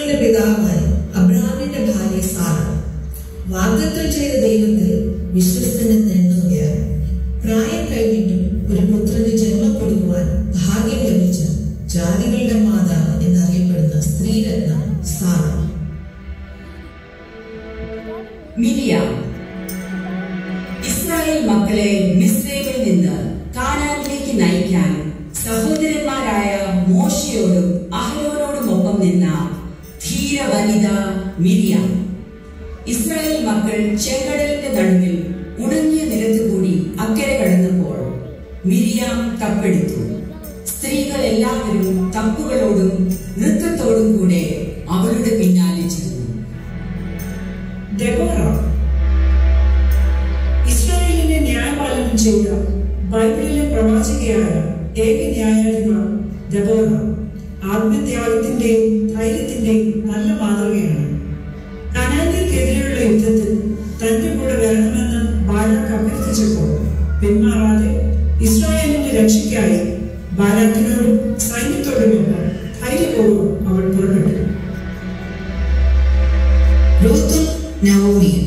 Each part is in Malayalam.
ഇസ്രായേലിന്റെ പിതാവായ അബ്രഹാമിന്റെ ഭാര്യ സാറ വാഗ്ദത്തം ചെയ്ത ദൈവത്തിൽ വിശ്വസ്തനെന്ന് എണ്ണുകയാണ് പ്രായം കഴിഞ്ഞിട്ടും ഒരു പുത്രന് ജന്മം കൊടുക്കുവാൻ ഭാഗ്യം ലഭിച്ച ജാതികളുടെ മാതാവ് എന്നറിയപ്പെടുന്ന സ്ത്രീരത്ന സാറ മിരിയാം ഇസ്രായേൽ മക്കളെ മിസ്രൈമിൽ നിന്ന് കാനാനിലേക്ക് നയിക്കാൻ സഹോദരന്മാരായ മോശയോടും അഹരോനോടുമൊപ്പം നിന്ന ധീര വനിത മിരിയാം ഇസ്രായേൽ മക്കൾ ചെങ്കടലിന്റെ നടുവിൽ ഉണങ്ങിയ നിലത്ത് കൂടി അക്കരെ കടന്നപ്പോൾ മിരിയാം കപ്പെടുത്തു സ്ത്രീകൾ എല്ലാവരും തപ്പുകളോടും നൃത്തത്തോടും കൂടെ അവളുടെ പിന്നാലെ ചെന്നു ദെബോറ ഇസ്രായേലിനെ ന്യായപാലനം ചെയ്ത ബൈബിളിലെ പ്രവാചകയായ ഏക ന്യായാധിപ ദെബോറ ആത്മത്യാഗത്തിന്റെയും ധൈര്യത്തിന്റെയും നല്ല മാതൃകയാണ് കനാന്യക്കെതിരെയുള്ള യുദ്ധത്തിൽ തന്റെ കൂടെ വരണമെന്ന് ബാലാക്ക് അഭ്യർത്ഥിച്ചപ്പോൾ പിന്മാറാതെ ഇസ്രായേലിന്റെ രക്ഷയ്ക്കായി ബാലാക്കിനോടും സൈന്യത്തോടുമൊപ്പം ധൈര്യപൂർവ്വം അവൾ പുറപ്പെട്ടു രൂത്തും നവോമിയും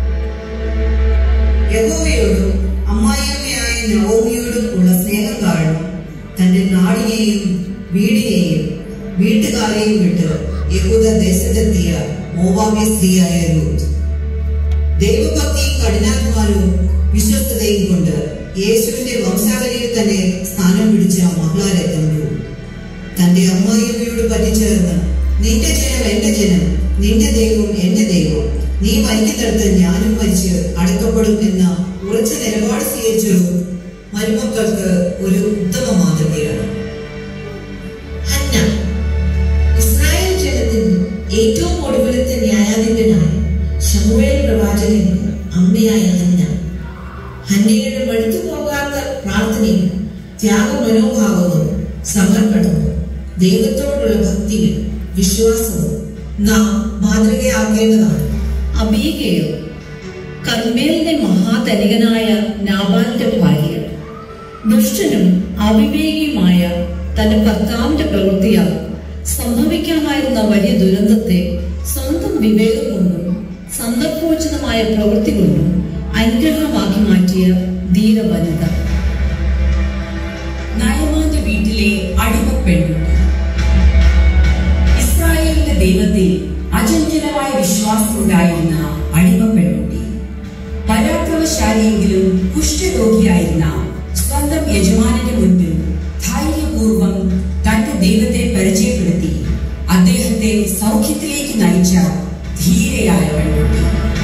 യഹോവയോടും അമ്മായിയമ്മയായ നവോമിയോടും ഉള്ള സ്നേഹം കാരണം തന്റെ നാടിനെയും വീടിനെയും വീട്ടുകാരെയും വിട്ട് യഹൂദ ദേശത്തെത്തിയ മോവാമ്യ സ്ത്രീയായ രൂത്ത് ദൈവഭക്തിയും കഠിനാത്മാനവും വിശ്വസ്തതയും കൊണ്ട് യേശുവിന്റെ വംശാവലിയിൽ തന്നെ സ്ഥാനം പിടിച്ച മഹളാരത്നം രൂത്ത് തന്റെ അമ്മായിയമ്മയോട് പറ്റിച്ചേർന്ന് നിന്റെ ജനം എന്റെ ജനം നിന്റെ ദൈവം എന്റെ ദൈവം നീ മരിക്കുന്നിടത്ത് ഞാനും മരിച്ച് അടക്കപ്പെടും എന്ന ഉറച്ച നിലപാട് സ്വീകരിച്ചു മരുമക്കൾക്ക് ഒരു ഉത്തമ മാതൃകയാണ് ഹന്ന ഇസ്രായേൽ ജനത്തിന് ഏറ്റവും ഒടുവിലത്തെ ന്യായാധിപനായ ശമുവേൽ പ്രവാചകന് അമ്മയായ ഹന്ന ഹന്നയുടെ മടുത്തു പോകാത്ത പ്രാർത്ഥനയും ത്യാഗമനോഭാവവും സമർപ്പണവും ദൈവത്തോടുള്ള ഭക്തിയും വിശ്വാസവും നാം മാതൃകയാക്കേണ്ടതാണ് അബീഗയോ കർമ്മേലിന്റെ മഹാധനികനായ നാബാലിന്റെ ഭാര്യ ദുഷ്ടനും അവിവേകിയുമായ തന്റെ ഭർത്താവിന്റെ പ്രവൃത്തിയാൽ സംഭവിക്കാമായിരുന്ന വലിയ ദുരന്തത്തെ സ്വന്തം വിവേകം കൊണ്ടും സന്ദർഭോചിതമായ പ്രവൃത്തി കൊണ്ടും അനുഗ്രഹമാക്കി മാറ്റിയ ധീര വനിത നയമാന്റെ വീട്ടിലെ അടിമ പെൺകുട്ടി ഇസ്രായേലിന്റെ ദൈവത്തിൽ അചഞ്ചലമായ വിശ്വാസമുണ്ടായിരുന്ന അടിമ പെൺകുട്ടി പരാക്രമശാലിയെങ്കിലും കുഷ്ഠരോഗിയായിരുന്ന സ്വന്തം യജമാനന്റെ മുൻപിൽ ധൈര്യപൂർവം തന്റെ ദൈവത്തെ പരിചയപ്പെടുത്തി അദ്ദേഹത്തെ സൗഖ്യത്തിലേക്ക് നയിച്ച ധീരയായ പെൺകുട്ടി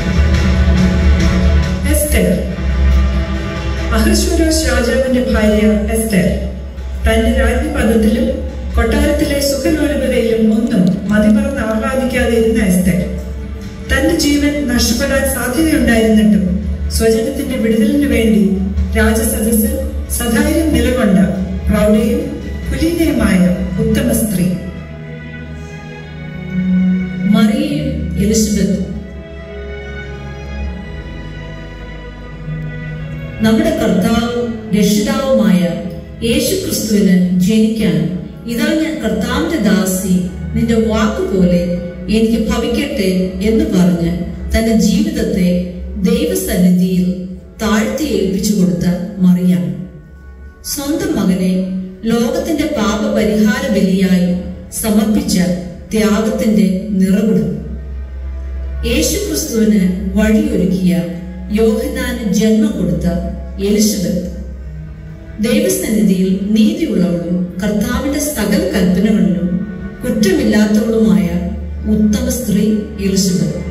എസ്റ്റർ അഹശ്വരോസ് രാജാവിന്റെ ഭാര്യ എസ്റ്റർ തന്റെ രാജ്ഞപദത്തിലും കൊട്ടാരത്തിലെ സുഖലോലുപതയിലും ഒന്നും മതിമറന്ന് ആഹ്ലാദിക്കാതെ ഇരുന്ന എസ്റ്റർ തന്റെ ജീവൻ നഷ്ടപ്പെടാൻ സാധ്യതയുണ്ടായിരുന്നിട്ടും സ്വജനത്തിന്റെ വിടുതലിനു വേണ്ടി രാജസദസ്സിൽ സധൈര്യം നിലകൊണ്ട പ്രൗഢയും കുലീനയുമായ ഉത്തമ സ്ത്രീ മറിയയും എലിസബത്തും നമ്മുടെ കർത്താവും രക്ഷിതാവുമായ യേശു ക്രിസ്തുവിന് ജനിക്കാൻ ഇതാ ഞാൻ കർത്താവിന്റെ ദാസി നിന്റെ വാക്കുപോലെ എനിക്ക് ഭവിക്കട്ടെ എന്ന് പറഞ്ഞ് തന്റെ ജീവിതത്തെ ദൈവസന്നിധിയിൽ താഴ്ത്തി ഏൽപ്പിച്ചു കൊടുത്ത മറിയാം സ്വന്തം മകനെ ലോകത്തിന്റെ പാപപരിഹാര ബലിയായി സമർപ്പിച്ച ത്യാഗത്തിന്റെ നിറകുടം യേശുക്രിസ്തുവിന് വഴിയൊരുക്കിയ യോഹനാന് ജന്മം കൊടുത്ത എലിസബത്ത് ദൈവസന്നിധിയിൽ നീതിയുള്ളവളും കർത്താവിന്റെ സകല കൽപ്പനകളിലും കുറ്റമില്ലാത്തവളുമായ ഉത്തമ സ്ത്രീ എലിസബത്ത്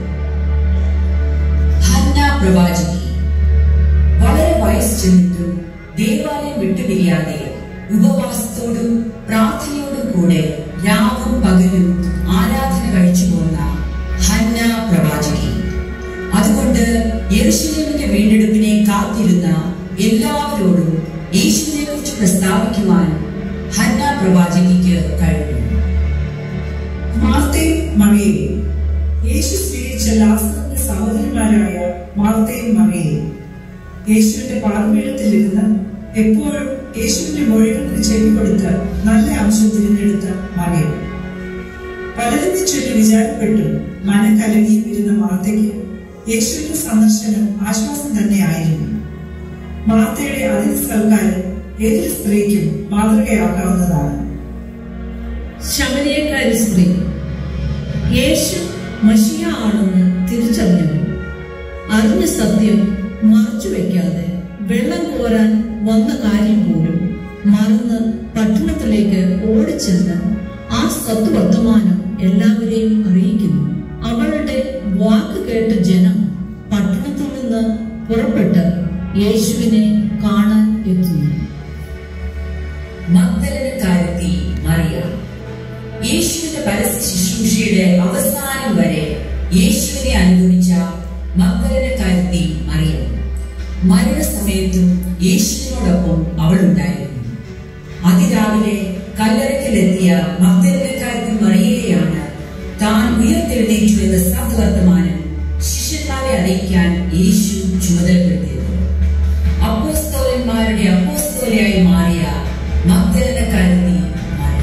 ഹന്ന പ്രവാചകി വളരെ വയസ്സ് ചെന്നിട്ടും ദേവാലയം വിട്ടുപിരിയാതെ ഉപവാസത്തോടും പ്രാർത്ഥനയോടും കൂടെ രാവും പകലും ആരാധന കഴിച്ചു പോന്ന ഹന്ന പ്രവാചകി അതുകൊണ്ട് യെരുശലേമിന്റെ വീണ്ടെടുപ്പിനെ കാത്തിരുന്ന എല്ലാവരോടും യേശുവിനെ കുറിച്ച് പ്രസ്താവിക്കുവാൻ ഹന്ന പ്രവാചകിക്ക് കഴിഞ്ഞു മാർത്തയും മറിയയും യേശു സ്വീകരിച്ച ലാസറിന്റെ സഹോദരന്മാരായ മാർത്തയും മറിയയും യേശുവിന്റെ പാർവീഴത്തിലിരുന്ന് എപ്പോഴും യേശുവിന്റെ മൊഴികൾക്ക് ചെവി കൊടുത്ത് നല്ല അംശം തിരഞ്ഞെടുത്ത മറിയം പലതിനെ ചൊല്ലി വിചാരപ്പെട്ടു മനം കലങ്ങിയും ഇരുന്ന മാർത്തയ്ക്ക് യേശുവിന്റെ സന്ദർശനം ആശ്വാസം തന്നെയായിരുന്നു മാർത്തയുടെ അതിഥി സൽക്കാരം ഏതൊരു സ്ത്രീക്കും മാതൃകയാക്കാവുന്നതാണ് ശമരിയക്കാരി സ്ത്രീ യേശു മഷിയ ആണെന്ന് തിരിച്ചറിഞ്ഞവൻ അറിഞ്ഞ സത്യം മറച്ചു വെക്കാതെ വെള്ളം കോരാൻ വന്ന കാര്യം പോലും മറന്ന് പട്ടണത്തിലേക്ക് ഓടിച്ചെന്ന് ആ സത്വർത്തമാനം എല്ലാവരെയും അറിയിക്കുന്നു അവളുടെ വാക്ക് കേട്ട ജനം പട്ടണത്തിൽ നിന്ന് പുറപ്പെട്ട് യേശുവിനെ കാണാൻ എത്തുന്നു മഗ്ദലനക്കാരത്തി മറിയ യേശുവിന്റെ പരസ്യ ശുശ്രൂഷയുടെ അവസാനം വരെ യേശുവിനെ അനുഗമിച്ച മഗ്ദലനക്കാരത്തി മറിയ മരണസമയത്തും യേശുവിനോടൊപ്പം അവൾ ഉണ്ടായിരുന്നു അതിരാവിലെ കല്ലറയ്ക്കലെത്തിയ മഗ്ദലനക്കാരത്തി മറിയയെയാണ് താൻ ഉയർത്തെഴുന്നേറ്റു എന്ന സദ്വർത്തമാനം ശിഷ്യന്മാരെ അറിയിക്കാൻ യേശു ചുമതലപ്പെടുത്തിയത് അപ്പോസ്തോലന്മാരുടെ അപ്പോസ്തോലയായി മാറിയ മഗ്ദലനക്കാരത്തി മറിയ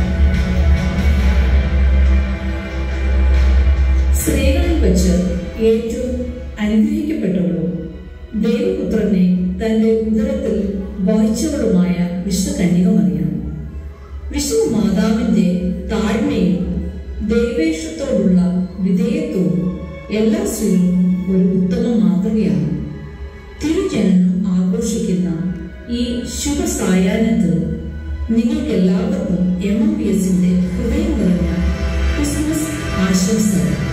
സ്ത്രീകളിൽ വെച്ച് ഏറ്റവും അനുഗ്രഹിക്കപ്പെട്ടവളും ദൈവപുത്രനെ തന്റെ ഉദരത്തിൽ വഹിച്ചവളുമായ വിശുദ്ധ കന്യകമറിയാണ് വിശുദ്ധ മാതാവിന്റെ താഴ്മയും ദൈവേഷത്തോടുള്ള വിധേയത്വവും എല്ലാ സ്ത്രീകൾക്കും ഒരു ഉത്തമ മാതൃകയാണ് തിരുജനനം ആഘോഷിക്കുന്ന ഈ ശുഭസായാഹ്നത്തിൽ നിങ്ങൾക്ക് എല്ലാവർക്കും എം എം പി എസിന്റെ ഹൃദയം നിറഞ്ഞ ക്രിസ്മസ് ആശംസകൾ